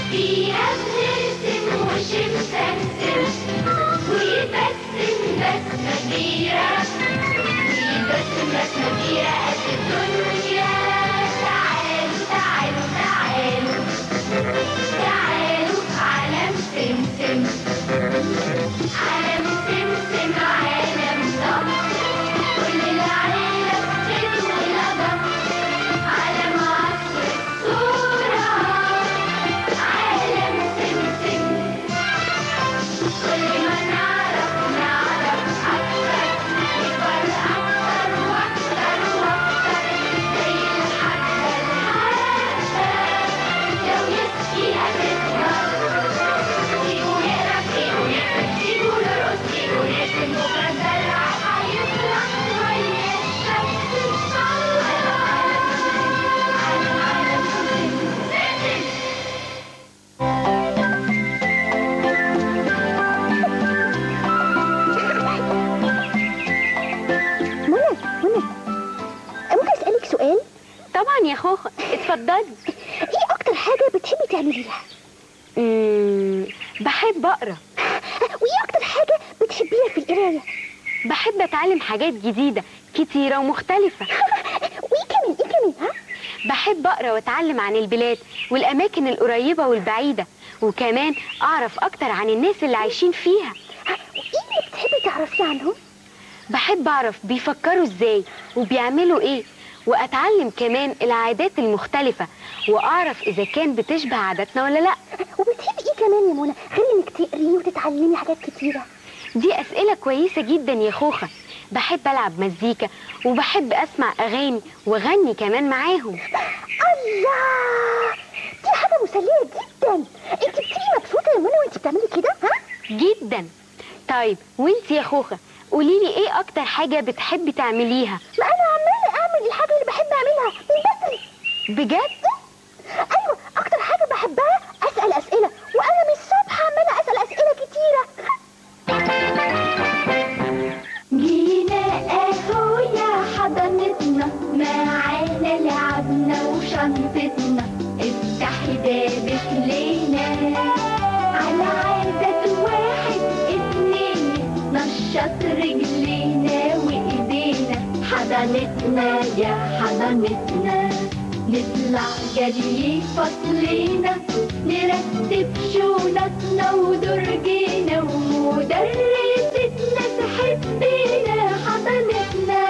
فيها بنرسم وش مسمسم ويبسم بسمة كبيرة ويبسم بسمة كبيرة قد الدنيا تعالوا تعالوا تعالوا تعالوا عالم سمسم عالم سمسم عالم ضم كل العالم خير ولغم عالم عصر الصورة عالم سمسم كل ما نعرف نعرف أكتر نكبر أكتر وأكتر وأكتر زي الحبة الحبة لو يسقيها تكبر سيبوا نقرا سيبوا نكتب سيبوا نرقص سيبوا نرسم بكرة الزرع هيطلع ويشرب عالم عالم عالم سمسم منى منى ممكن اسالك سؤال طبعا يا خوخة اتفضلي ايه اكتر حاجه بتحبي تعمليها مم، بحب اقرا وايه اكتر حاجه بتحبيها في القرايه بحب اتعلم حاجات جديده كتيره ومختلفه وايه كمان ايه كمان ها بحب اقرا واتعلم عن البلاد والاماكن القريبه والبعيده وكمان اعرف اكتر عن الناس اللي عايشين فيها ها، وايه اللي بتحبي تعرفيه عنهم بحب اعرف بيفكروا ازاي وبيعملوا ايه واتعلم كمان العادات المختلفه واعرف اذا كان بتشبه عاداتنا ولا لا وبتحبي ايه كمان يا منى غير انك تقري وتتعلمي حاجات كتيره دي اسئله كويسه جدا يا خوخه بحب العب مزيكا وبحب اسمع اغاني واغني كمان معاهم الله دي حاجه مسليه جدا انت بتبقي مبسوطه يا منى وانت بتعملي كده ها جدا طيب وانت يا خوخه قولي لي ايه اكتر حاجه بتحبي تعمليها ما انا عماله اعمل الحاجه اللي بحب اعملها من بدري بجد ايوه اكتر حاجه بحبها اسال اسئله وانا من الصبح عماله اسال اسئله كتيره جينا اهو يا حضنتنا معانا لعبنا وشنطتنا افتحي بابك لينا على عدد واحد اتنين نشط رجلينا وايدينا حضنتنا يا حضنتنا نطلع جري فصلنا نرتب شنطنا ودرجينا ومدرستنا تحبنا حضنتنا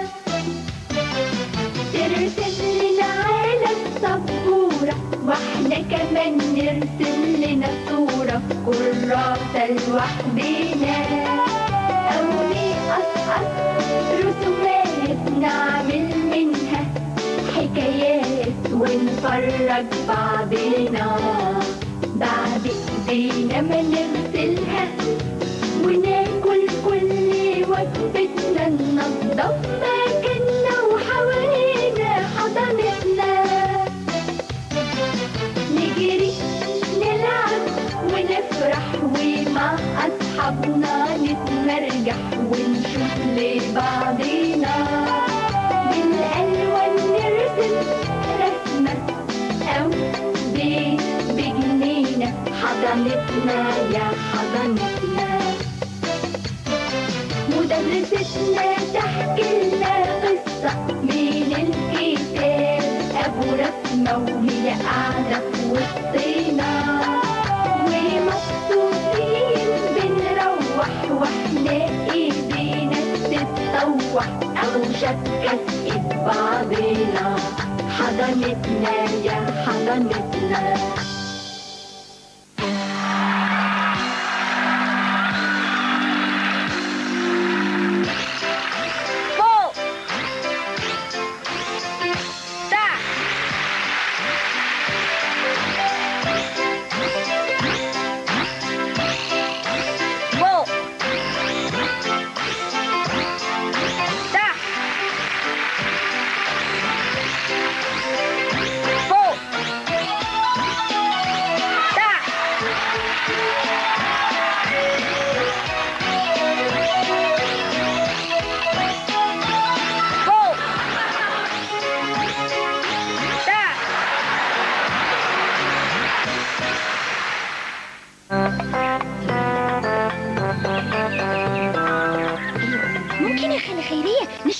ترسم لنا على السبورة واحنا كمان نرسم لنا صورة كراسة لوحدنا أو نقصقص رسومات نعمل منها حكايات ونفرج بعضنا بعد ايدينا ما نغسلها وناكل كل وجبتنا ننضف مكاننا وحوالينا حضنتنا نجري نلعب ونفرح ومع أصحابنا نتمرجح ونشوف لبعضنا بالألوان نرسم رسمة أو بيت بجنينة حضنتنا يا حضنتنا مدرستنا تحكي لنا قصة من الكتاب أبو رسمة وهي قاعدة في وسطنا ومبسوطين بنروح واحنا ايدينا تتطوح أو شكة ايد بعضنا حضنتنا يا حضنتنا فوق تحت فوق تحت فوق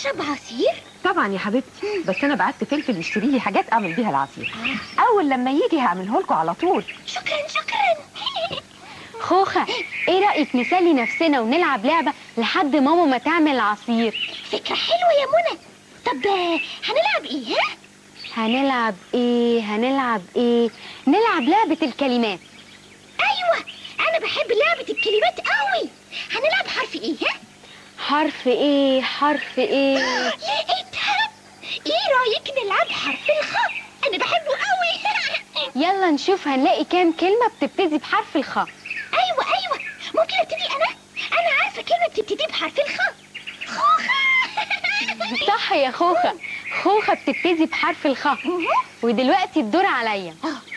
تشرب عصير طبعا يا حبيبتي بس انا بعت فلفل يشتري لي حاجات اعمل بيها العصير اول لما يجي هعمله لكم على طول شكرا شكرا خوخة ايه رأيك نسلي نفسنا ونلعب لعبة لحد ماما ما تعمل العصير فكرة حلوة يا منى طب آه، هنلعب ايه ها؟ هنلعب ايه هنلعب ايه نلعب لعبة الكلمات ايوه انا بحب لعبة الكلمات قوي هنلعب حرف ايه ها؟ حرف ايه حرف ايه لقيتها ايه رايك نلعب حرف الخاء انا بحبه قوي يلا نشوف هنلاقي كام كلمة بتبتدي بحرف الخاء ايوه ايوه ممكن ابتدي انا انا عارفه كلمه بتبتدي بحرف الخاء خوخه صح يا خوخة خوخة بتبتدي بحرف الخاء ودلوقتي الدور عليا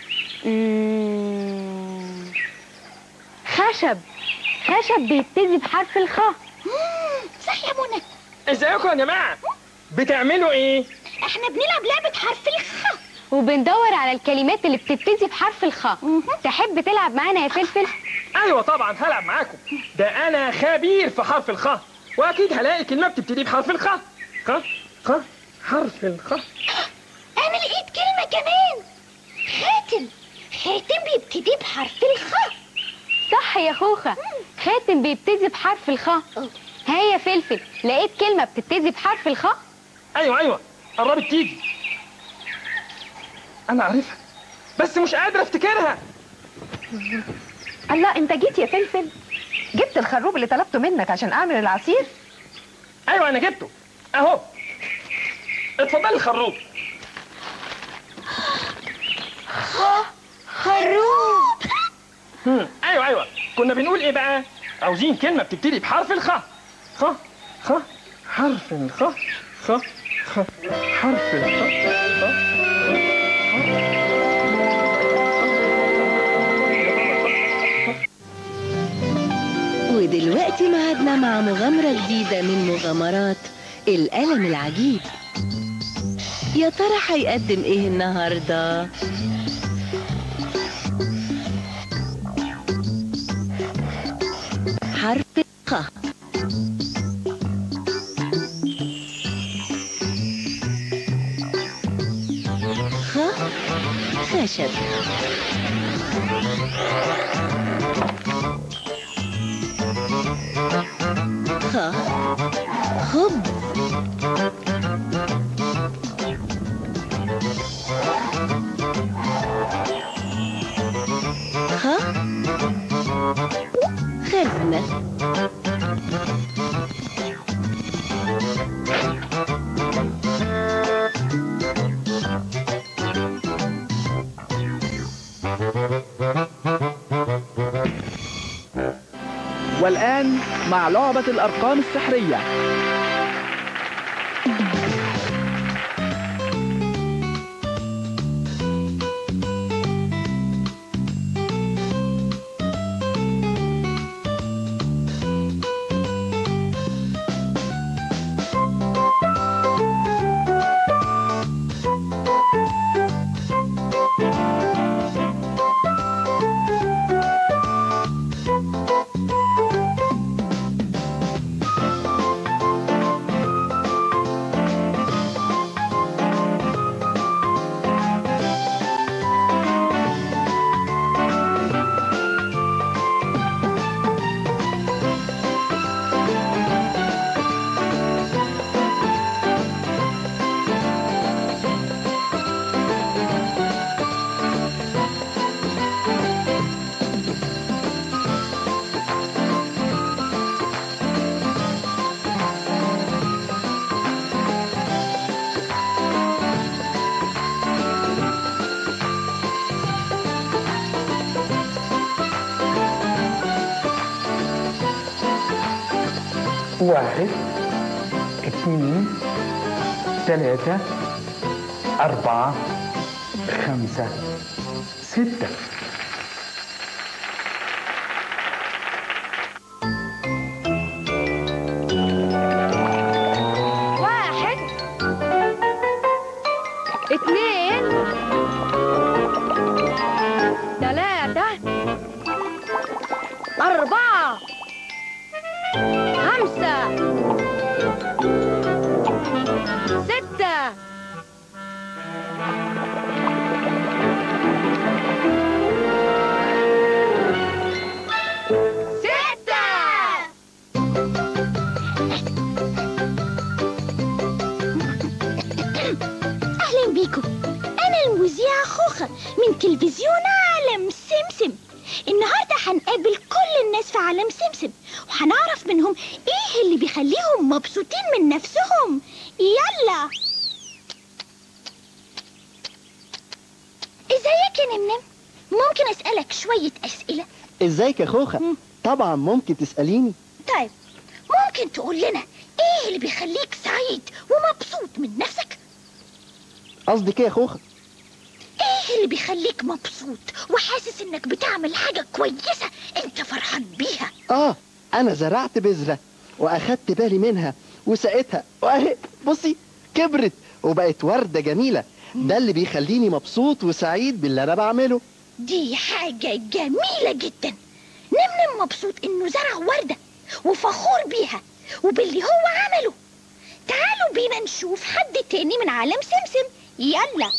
مم، خشب خشب بيبتدي بحرف الخاء مم، صح يا منى ازيكم يا جماعه بتعملوا ايه احنا بنلعب لعبه حرف الخاء وبندور على الكلمات اللي بتبتدي بحرف الخاء تحب تلعب معانا يا فلفل ايوه طبعا هلعب معاكم ده انا خبير في حرف الخاء واكيد هلاقي كلمه بتبتدي بحرف الخاء خ خ حرف الخاء انا لقيت كلمه كمان خاتم خاتم بيبتدي بحرف الخاء صح يا خوخة خاتم بيبتدي بحرف الخاء ها يا فلفل لقيت كلمة بتبتدي بحرف الخاء ايوه ايوه قربت تيجي انا عارفها بس مش قادر افتكرها الله انت جيت يا فلفل جبت الخروب اللي طلبته منك عشان اعمل العصير ايوه انا جبته اهو اتفضلي الخروب خروب هم، ايوه ايوه كنا بنقول ايه بقى عاوزين كلمه بتبتدي بحرف الخاء خ خ حرف الخاء خ خ حرف الخاء خ ودلوقتي معادنا مع مغامرة جديدة من مغامرات القلم العجيب يا ترى هيقدم ايه النهاردة؟ حرف الخ خ خشب خ خبز خ خزنة والآن مع لعبة الأرقام السحرية واحد اثنين ثلاثة أربعة خمسة ستة واحد اتنين تلاتة أربعة خمسة هنقابل كل الناس في عالم سمسم وهنعرف منهم ايه اللي بيخليهم مبسوطين من نفسهم يلا ازيك يا نمنم ممكن اسألك شوية اسئلة ازيك يا خوخة مم. طبعا ممكن تسأليني طيب ممكن تقول لنا ايه اللي بيخليك سعيد ومبسوط من نفسك قصدك ايه يا خوخة ايه اللي بيخليك مبسوط وحاسس انك بتعمل حاجة كويسة انت فرحان بيها اه انا زرعت بذرة واخدت بالي منها وسقيتها واهي بصي كبرت وبقت وردة جميلة ده اللي بيخليني مبسوط وسعيد باللي انا بعمله دي حاجة جميلة جدا نمنم مبسوط انه زرع وردة وفخور بيها وباللي هو عمله تعالوا بينا نشوف حد تاني من عالم سمسم يلا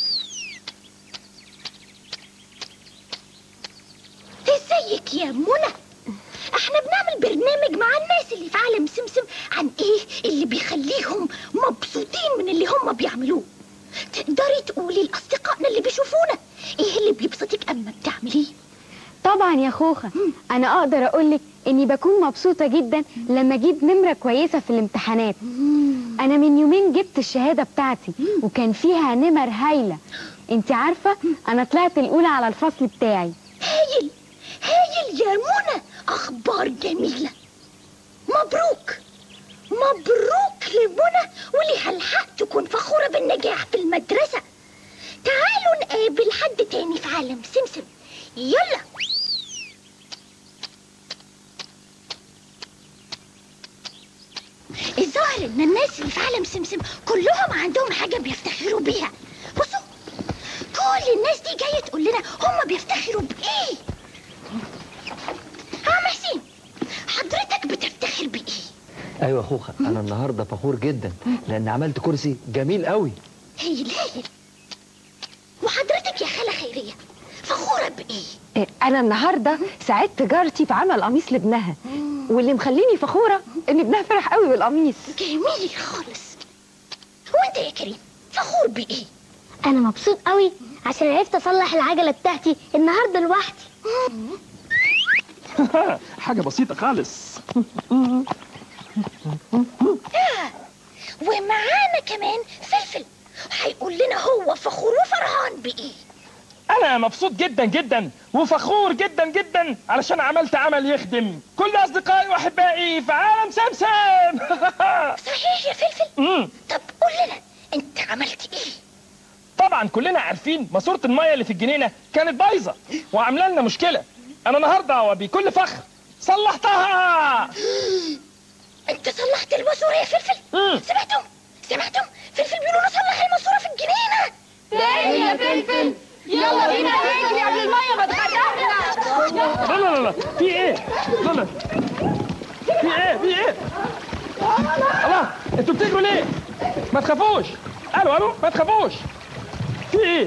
ازيك يا منى احنا بنعمل برنامج مع الناس اللي في عالم سمسم عن ايه اللي بيخليهم مبسوطين من اللي هم بيعملوه تقدري تقولي لاصدقائنا اللي بيشوفونا ايه اللي بيبسطك اما بتعمليه طبعا يا خوخة انا اقدر اقولك اني بكون مبسوطة جدا لما اجيب نمرة كويسة في الامتحانات انا من يومين جبت الشهادة بتاعتي وكان فيها نمر هايلة انت عارفة انا طلعت الاولى على الفصل بتاعي هايل هايل يا منى اخبار جميله مبروك مبروك لمنى وليها الحق تكون فخوره بالنجاح في المدرسه تعالوا نقابل حد تاني في عالم سمسم يلا الظاهر ان الناس اللي في عالم سمسم كلهم عندهم حاجه بيفتخروا بيها بصوا كل الناس دي جايه تقول لنا هم بيفتخروا بايه عم حسين حضرتك بتفتخر بايه ايوه يا خوخه انا النهارده فخور جدا لان عملت كرسي جميل قوي هايل هايل وحضرتك يا خاله خيريه فخوره بايه إيه، انا النهارده ساعدت جارتي في عمل قميص لابنها واللي مخليني فخوره ان ابنها فرح قوي بالقميص جميل خالص وانت يا كريم فخور بايه انا مبسوط قوي عشان عرفت اصلح العجله بتاعتي النهارده لوحدي حاجة بسيطة خالص ومعانا كمان فلفل هيقول لنا هو فخور وفرحان بايه أنا مبسوط جدا جدا وفخور جدا جدا علشان عملت عمل يخدم كل أصدقائي وأحبائي في عالم سمسم صحيح يا فلفل مم. طب قول لنا انت عملت ايه طبعا كلنا عارفين ماسورة المية اللي في الجنينة كانت بايظة وعاملة لنا مشكلة أنا النهاردة وبكل فخر صلحتها انت صلحت الماسوره يا فلفل مم. سمعتم سمعتم فلفل بيقولوا لنا صلح الماسوره في الجنينه يا فلفل يلا بينا نجري قبل الميه ما تغرقنا لا لا لا لا في إيه؟ لا لا في إيه؟ في إيه؟ الله أنتوا بتجروا ليه؟ ما تخافوش ألو ألو ما تخافوش في إيه؟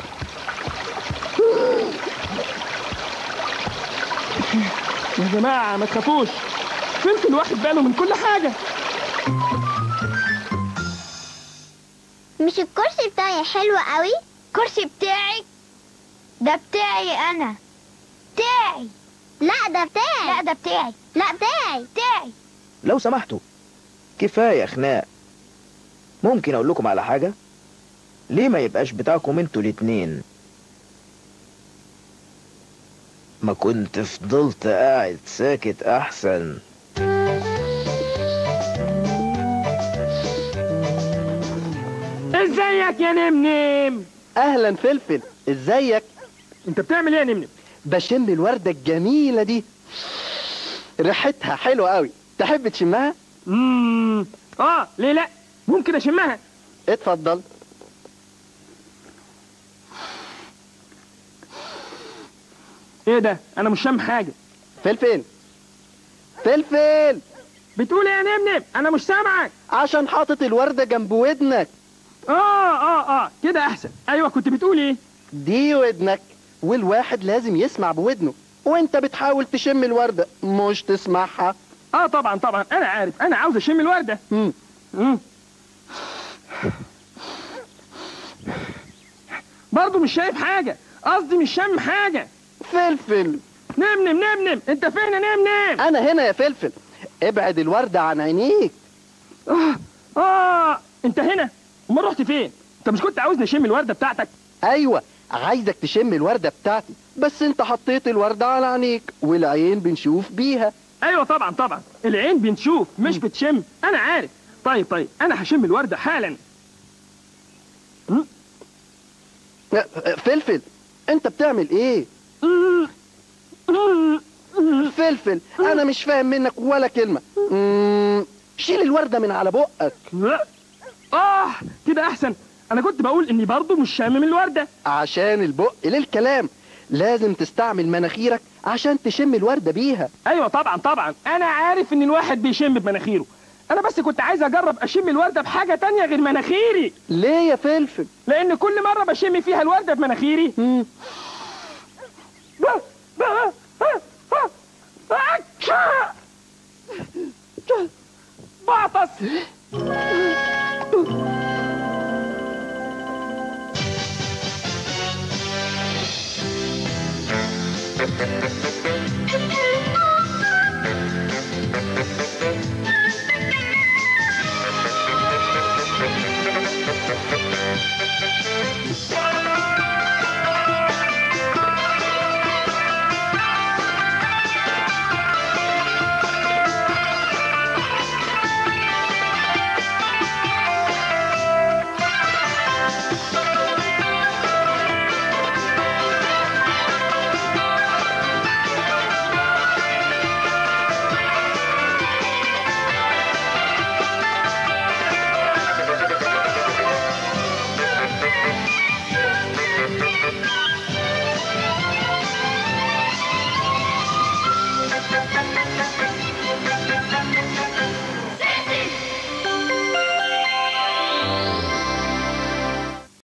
يا جماعة ما تخافوش فلفل واخد باله من كل حاجة مش الكرسي بتاعي حلو قوي الكرسي بتاعي ده بتاعي انا بتاعي لا ده بتاعي لا ده بتاعي لا بتاعي بتاعي لو سمحتوا كفاية خناق ممكن اقول لكم على حاجة ليه ما يبقاش بتاعكم انتوا الاتنين ما كنت فضلت قاعد ساكت احسن ازيك يا نمنم اهلا فلفل ازيك انت بتعمل ايه يا نمنم بشم الوردة الجميلة دي ريحتها حلوة قوي تحب تشمها امم اه ليه لا ممكن اشمها اتفضل ايه ده انا مش شام حاجه فلفل فلفل بتقول ايه يا نمنم انا مش سامعك عشان حاطط الوردة جنب ودنك اه اه اه كده احسن ايوه كنت بتقول ايه دي ودنك والواحد لازم يسمع بودنه وانت بتحاول تشم الوردة مش تسمعها اه طبعا طبعا انا عارف انا عاوز اشم الورده مم. مم. برضه مش شايف حاجه قصدي مش شام حاجه فلفل نمنم نمنم انت فين يا نمنم انا هنا يا فلفل ابعد الوردة عن عينيك اه اه انت هنا امال رحت فين انت مش كنت عاوزني اشم الورده بتاعتك ايوه عايزك تشم الوردة بتاعتي بس انت حطيت الوردة على عينيك والعين بنشوف بيها ايوه طبعا طبعا العين بنشوف مش بتشم انا عارف طيب طيب انا هشم الورده حالا فلفل انت بتعمل ايه فلفل انا مش فاهم منك ولا كلمة مم، شيل الوردة من على بقك لا اه كده احسن انا كنت بقول اني برضو مش شامم الورده عشان البق للكلام لازم تستعمل مناخيرك عشان تشم الوردة بيها ايوه طبعا طبعا انا عارف ان الواحد بيشم بمناخيره انا بس كنت عايز اجرب اشم الورده بحاجه تانية غير مناخيري ليه يا فلفل لان كل مره بشم فيها الورده بمناخيري بعطس